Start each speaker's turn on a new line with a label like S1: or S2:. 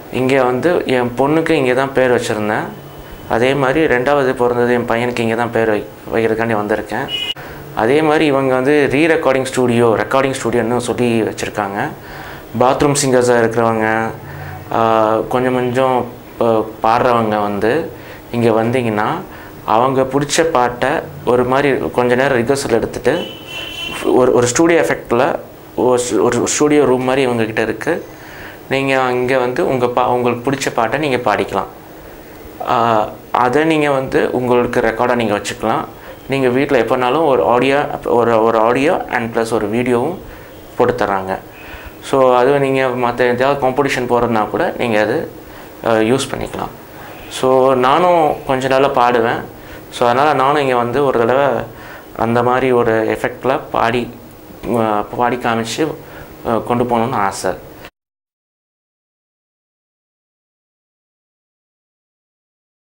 S1: இங்கே வந்து என் பொண்ணுக்கு இங்கே தான் பேர் வச்சுருந்தேன் அதே மாதிரி ரெண்டாவது பிறந்தது என் பையனுக்கு இங்கே தான் பேர் வை வைக்கிறதுக்காண்டி வந்திருக்கேன் அதே மாதிரி இவங்க வந்து ரீ ரெக்கார்டிங் ஸ்டூடியோ ரெக்கார்டிங் ஸ்டூடியோன்னு சொல்லி வச்சுருக்காங்க பாத்ரூம் சிங்கர்ஸாக இருக்கிறவங்க ஆஹ், கொஞ்சம் கொஞ்சம் ஆஹ், பாடுறவங்க வந்து இங்கே வந்தீங்கன்னா அவங்க பிடிச்ச பாட்டை ஒரு மாதிரி கொஞ்ச நேரம் ரிகர்சல் எடுத்துகிட்டு ஒரு ஒரு ஸ்டூடியோ எஃபெக்டில் ஒரு ஸ்டூடியோ ரூம் மாதிரி இவங்கக்கிட்ட இருக்குது நீங்கள் அங்கே வந்து உங்கள் பா உங்களுக்கு பிடிச்ச பாட்டை நீங்கள் பாடிக்கலாம் ஆஹ் அதை நீங்கள் வந்து உங்களுக்கு ரெக்கார்டாக நீங்கள் வச்சுக்கலாம் நீங்கள் வீட்டில் எப்போனாலும் ஒரு ஆடியோ ஒரு ஒரு ஆடியோ அண்ட் ப்ளஸ் ஒரு வீடியோவும் போட்டு தர்றாங்க ஸோ அது நீங்கள் மற்ற எதாவது காம்படிஷன் போகிறதுனா கூட நீங்கள் அது யூஸ் பண்ணிக்கலாம் ஸோ நானும் கொஞ்ச நாளாக பாடுவேன் ஸோ அதனால் நானும் இங்கே வந்து ஒரு தடவை அந்த மாதிரி ஒரு எஃபெக்டில் பாடி அஹ் பாடி காமிச்சு அஹ் கொண்டு போகணுன்னு ஆசை